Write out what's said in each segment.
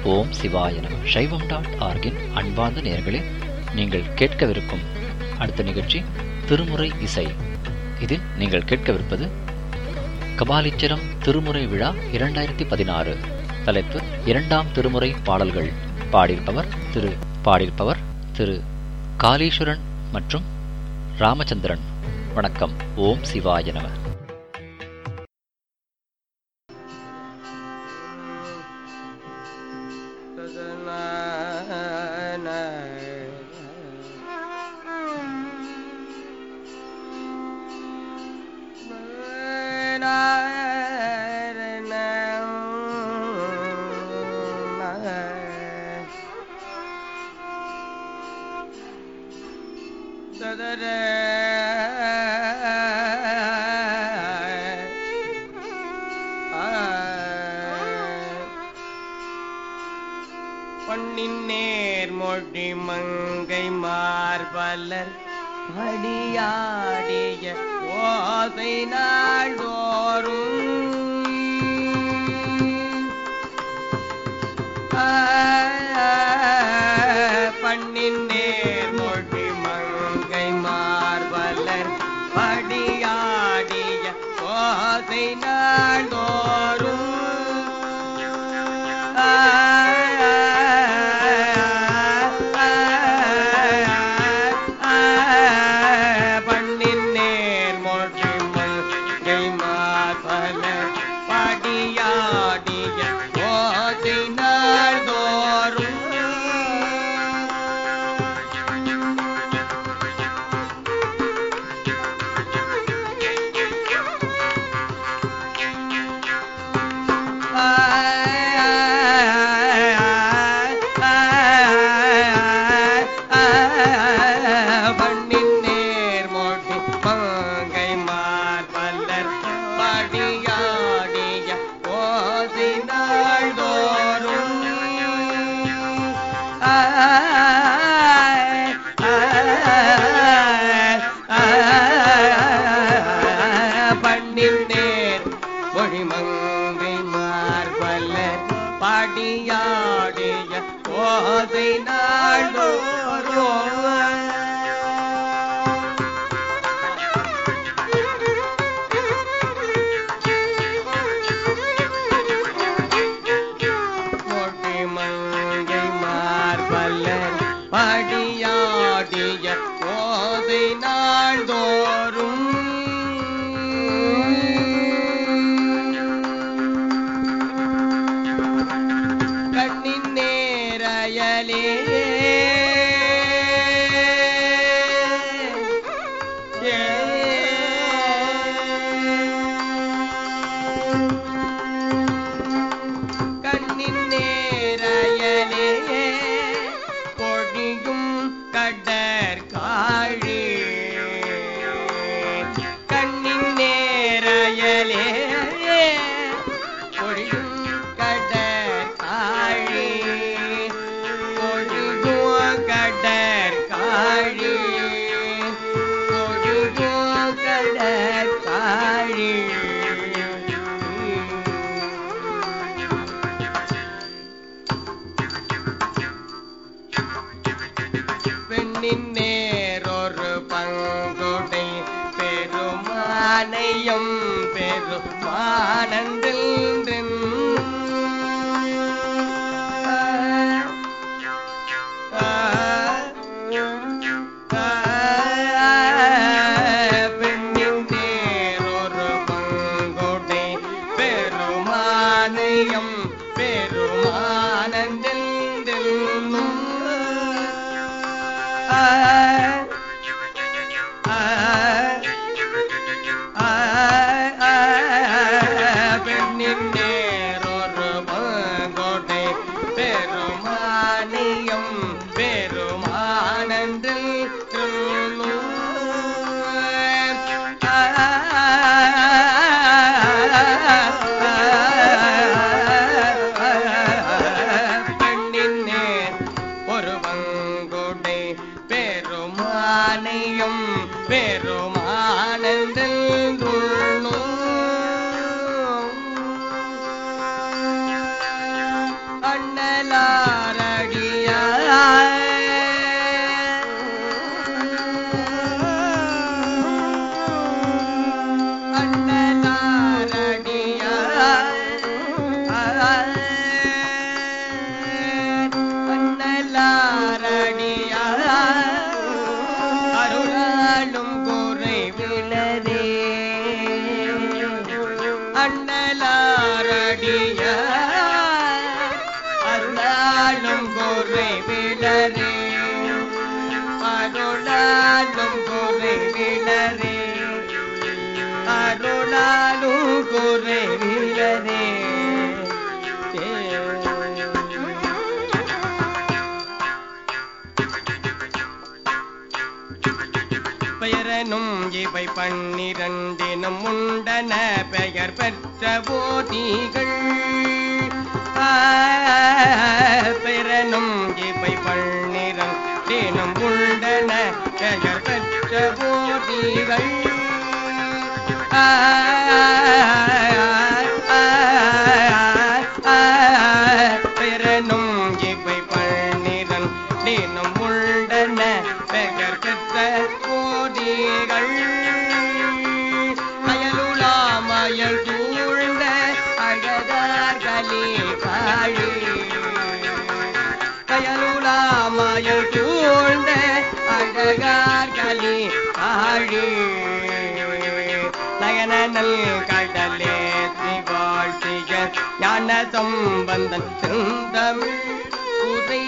ஓம் சிவாய நம சைவம் டாட் ஆர்கின் அன்பார்ந்த நேயர்களே நீங்கள் கேட்கவிருக்கும் அடுத்த நிகழ்ச்சி திருமுறை இசை இதில் நீங்கள் கேட்கவிருப்பது கபாலீச்சரம் திருமுறை விழா இரண்டாயிரத்தி பதினாறு தலைப்பு இரண்டாம் திருமுறை பாடல்கள் பாடியிருப்பவர் திரு பாடியிருப்பவர் திரு காளீஸ்வரன் மற்றும் ராமச்சந்திரன் வணக்கம் ஓம் சிவாய நம பொன்னின் நேர் மொழி மங்கை மார்பலர் படியாடிய ஓசை நாள்தோறும் ஆ, பண்ணின் நேர் மொழி மங்கை மார்பலர் படியாடிய ஓசை நாள்தோறும் பண்ணின் நேர் மொழி மங்கை மார்பல படியாடிய ஓசை நாள்தோறும் பண்ணின் நேர் மொழி மங்கை மார்பல்லர் படியாடிய ஓசி நாள்தோறும் பண்ணின் நேர் மொழி மங்கை மார்பல்லர் படியாடிய ஓசை நாள்தோறும் மொழி மங்கை மார்பல்லர் படியாடிய ஓசை நாள்தோறும் கண்ணின் நேரயலே கண்ணின் நேரயலே பொழியும் கடற் காழி கண்ணின் நேரயலே பொழியும் கடற் காழி பொழியும் கடற் காழி பொழியும் கடற் காழி பெண்ணின் நேரொரு பங்குடை பெருமானையும் பெருமானந்தில் பெண்ணின் நேரொரு பங்குடை பெருமானையும் பெருமானந்தில் பெண்ணின் நேரொரு பங்கோட்டை பெருமானியம் பெருமானந்தில் பெண்ணின் நேர் ஒரு பங்குடை பெரு அருளாலும் குறைவிலதே அண்ணலாரடிய அருளாலும் குறைவிலரே அருளாலும் குறைவிலரே அருளாலும் குறைவிலரே பெயரனும் இவை பன்னிரண்டினும் உண்டன பெயர் பெற்ற போதிகள் ஆ, பெயரனும் இவை பன்னிரண்டினும் உண்டன பெயர் பெற்ற போதிகள் ஆ, ஆ, ஆ, பெயரனும் இவை பன்னிரண்டினும் உண்டன பெயர் பெற்ற கோடிகள் அயலுலாமயல் சூழ்ந்த அழகார்களே காழி கயலுலாமயல் சூழ்ந்த அழகார்களே காழி நயனல் கடலே திவாழ்த்திய ஞான சம்பந்தன் செந்தமிழ் உரை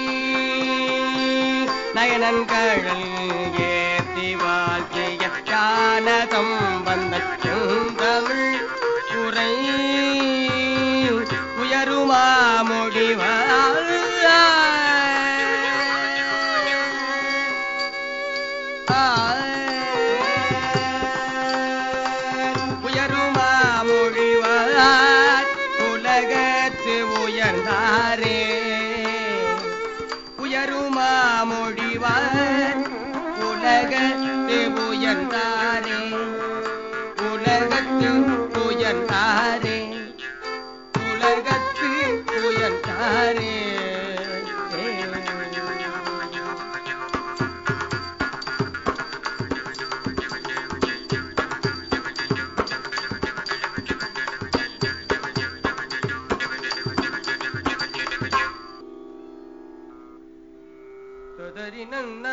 நயனன் கழல் ஏத்தி வாழ்க்கைய ஞான சம்பந்தன் செந்தமிழ் உரை உயருமா முடிவார் உயருமா மொழிவார் உலகத்து உயர்ந்தாரே உயருமா மொழிவார் உலகத்து உயர்ந்தாரே உலகத்து உயர்ந்தாரே உலகத்து உயர்ந்தாரே சுதரி நன்ன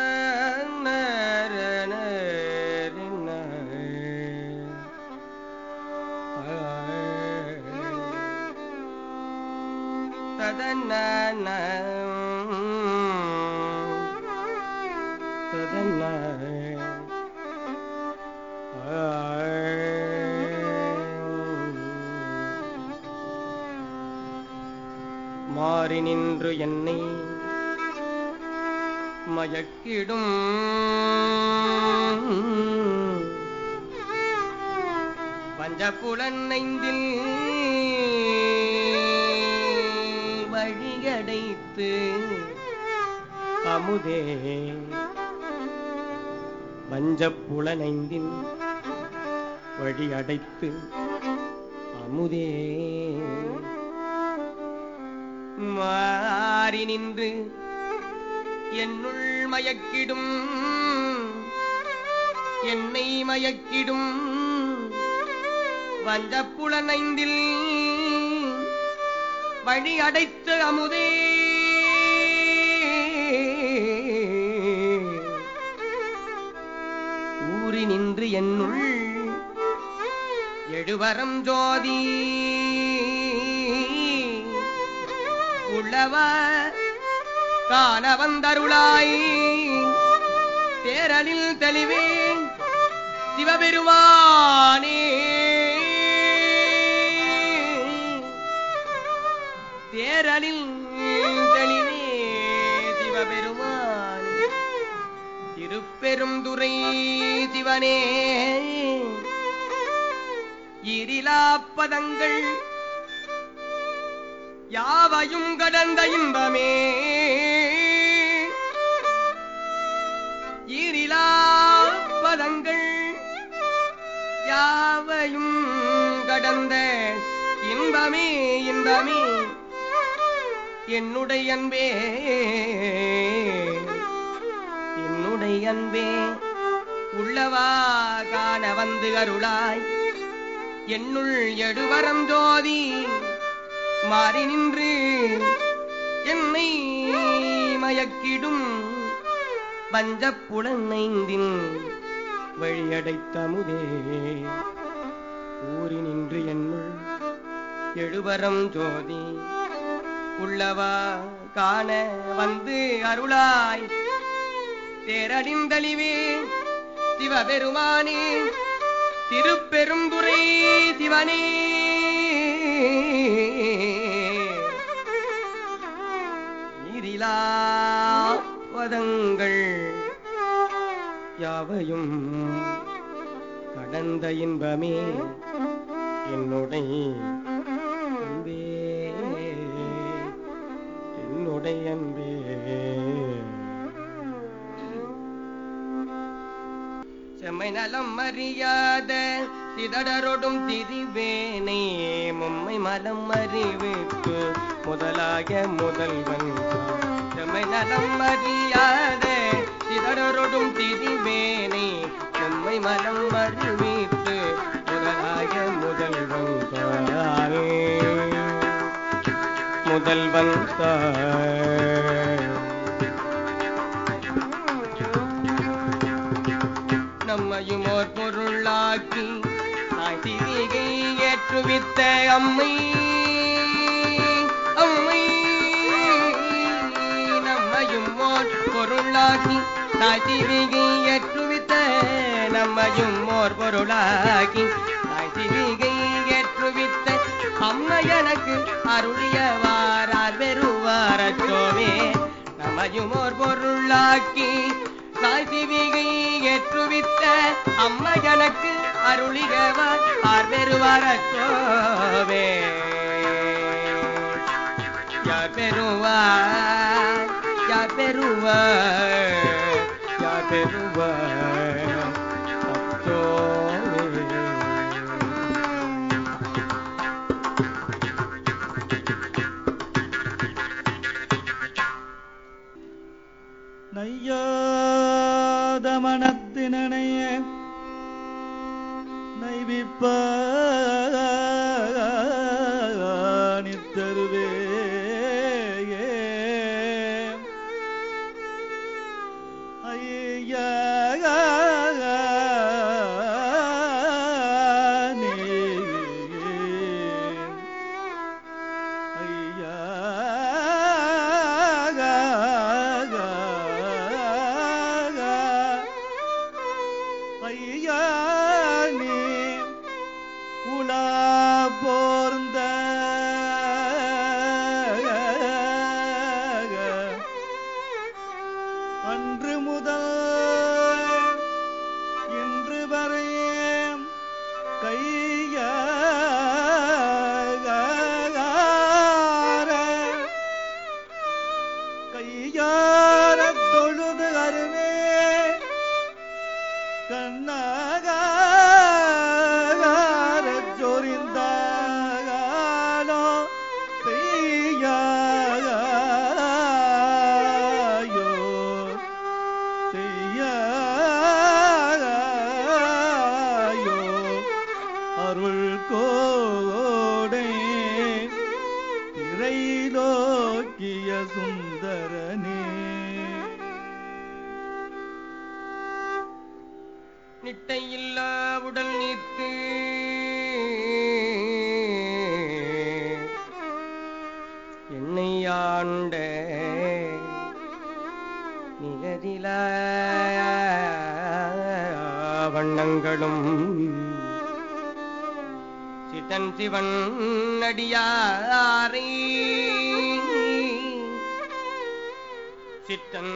ததன்ன மாறி நின்று என்னை மயக்கிடும் பஞ்சப்புலன் ஐந்தில் வழியடைத்து அமுதே பஞ்சப்புலனைந்தின் வழி அடைத்து அமுதே மாறி நின்று என்னுள் மயக்கிடும் என்னை மயக்கிடும் வஞ்சப்புலனைந்தில் வழி அடைத்த அமுதே ஊறி நின்று என்னுள் எழுவரம் ஜோதி உள்ளவ காண வந்தருளாய் தேரலில் தெளிவே சிவபெருமானே தேரலில் தெளிவே சிவபெருமானே திருப்பெரும் துறை சிவனே இரிலாப்பதங்கள் யாவையும் கடந்த இன்பமே ஈரிலாப்பதங்கள் யாவையும் கடந்த இன்பமே இன்பமே என்னுடைய அன்பே என்னுடைய அன்பே உள்ளவா காண வந்து அருளாய் என்னுள் எடுவரம் ஜோதி மாறி நின்று என்னை மயக்கிடும் பஞ்சப் புலனைந்தின் வழியடைத்தமுதே ஊறி நின்று என்னுள் எழுவரம் ஜோதி உள்ளவா காண வந்து அருளாய் தேரடிந்தளிவே சிவபெருமானே திருப்பெருந்துரை சிவனே நீரிலா பதங்கள் யாவையும் கடந்த இன்பமே என்னுடைய அன்பே என்னுடைய அன்பே செம்மை நலம் அறியாத சிதடரொடும் திரிவேனை மும்மை மலம் அறிவித்து முதலாக முதல்வன் செம்மை நலம் அறியாத சிதடரொடும் திரிவேனை மும்மை மலம் அறிவித்து முதலாக முதல்வன் தானே முதல்வன் தாய் நம்மையும் ஓர் பொருளாக்கி தாய் திரிகை ஏற்றுவித்த அம்மை அம்மை நம்மையும் ஓர் பொருளாக்கி தாய் திரிகை ஏற்றுவித்த நம்மையும் ஓர் பொருளாக்கி தாய் திரிகை ஏற்றுவித்த அம்மை எனக்கு அருளியவாரார் பெறுவாரச்சோவே நம்மையும் ஓர் பொருளாக்கி தாய் சிவிகை ஏற்றுவித்த அம்மா எனக்கு அருளிகவர் ஆர் பெறுவாரச்சோவே யார் பெறுவார் யார் பெறுவார் யார் பெறுவார் அச்சோவே நையாத மனத்தினைய நைவிப்ப நித்தருவே ஐயா ஐயா ஐயா நீ உலா போர்ந்த அன்று முதல் இன்று வரை கையார கையார தொழுது அருமே கண்ணாகார சொரிந்தாகாலோ செய்யாயோ செய்யாயோ அருள் கோடை திரைலோக்கிய சுந்தரனே நிட்டையில்லா உடல் நீத்து என்னை ஆண்ட நிகரில வண்ணங்களும் சிதன் சிவன் அடியாரை சித்தன்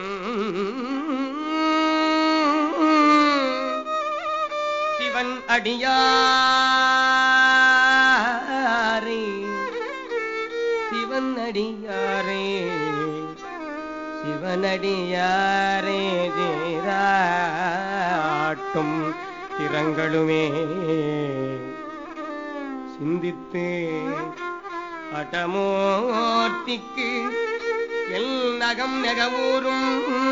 சிவன் அடியாரே சிவன் அடியாரே சிவனடியாரே தேராட்டும் திறங்களுமே சிந்தித்து அடமோர்த்திக்கு எல் நகம் நெகவூரும்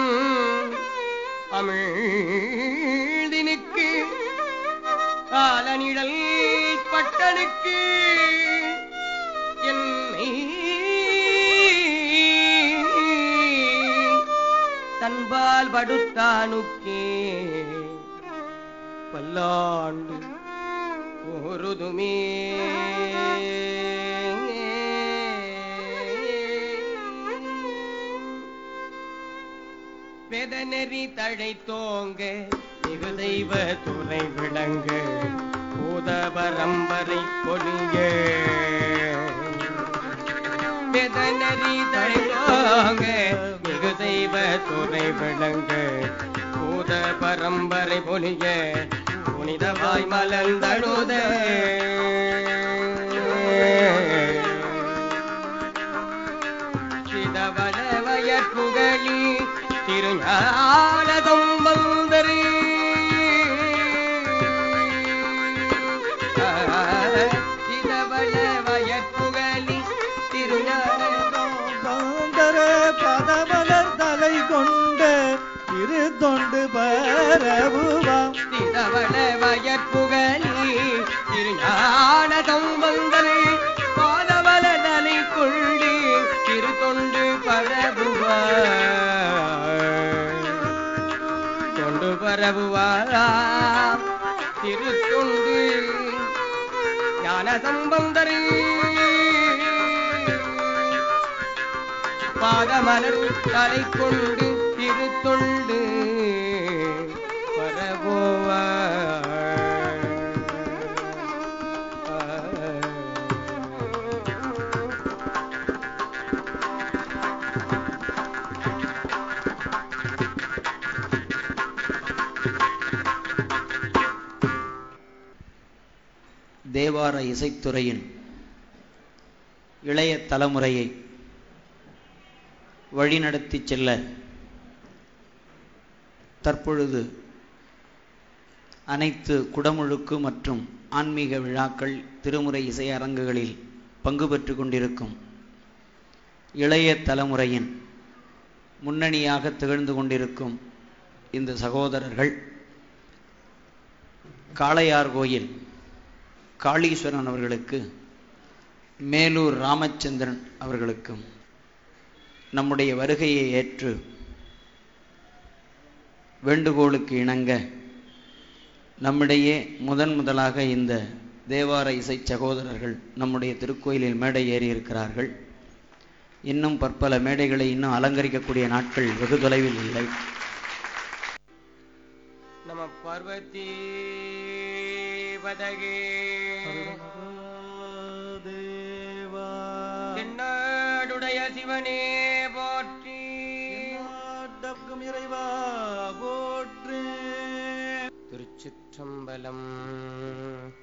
அமிழ்தினுக்கு காலனிழல் பட்டனுக்கு என்னை தன்பால் படுத்தானுக்கே பல்லாண்டு ஒருதுமே பெதநெறி தழை தோங்க மிகு தெய்வ துறை விளங்க பூத பரம்பரை கொலிய பெதநெறி தழை தோங்க மிகு தெய்வ துறை விளங்க பூத பரம்பரை பொலிய புனிதவாய் மலர்ந்தழுத சிதவளவயற் புகழி திருஞானதம் வந்தரு சிதவளவயற் புகழி திருஞானதம் சௌந்தர பதமலர் தலை கொண்ட திரு தொண்டு பரவுவாம் சிதவள வயற்புகழி திருஞானதம் வந்தனை பாதவல நலை கொண்டு திரு தொண்டு பரவுவார் தொண்டு பரவுவாரா திரு தொண்டு ஞான சம்பந்தரே பாதமலர் தலை கொண்டு திருத்தொண்டு பரவோவ தேவார இசைத்துறையின் இளைய தலைமுறையை வழிநடத்தி செல்ல தற்பொழுது அனைத்து குடமுழுக்கு மற்றும் ஆன்மீக விழாக்கள் திருமுறை இசை அரங்குகளில் பங்கு பெற்று கொண்டிருக்கும் இளைய தலைமுறையின் முன்னணியாக திகழ்ந்து கொண்டிருக்கும் இந்த சகோதரர்கள் காளையார் கோயில் காளீஸ்வரன் அவர்களுக்கு மேலூர் ராமச்சந்திரன் அவர்களுக்கும் நம்முடைய வருகையை ஏற்று வேண்டுகோளுக்கு இணங்க நம்மிடையே முதன் முதலாக இந்த தேவார இசை சகோதரர்கள் நம்முடைய திருக்கோயிலில் மேடை ஏறி இருக்கிறார்கள் இன்னும் பற்பல மேடைகளை இன்னும் அலங்கரிக்கக்கூடிய நாட்கள் வெகு தொலைவில் இல்லை நம பார்வதி வதகே தேவா தென்னாடுடைய சிவனே போற்றி நாட்டக்கும் இறைவா போற்றே திருச்சிற்றம்பலம்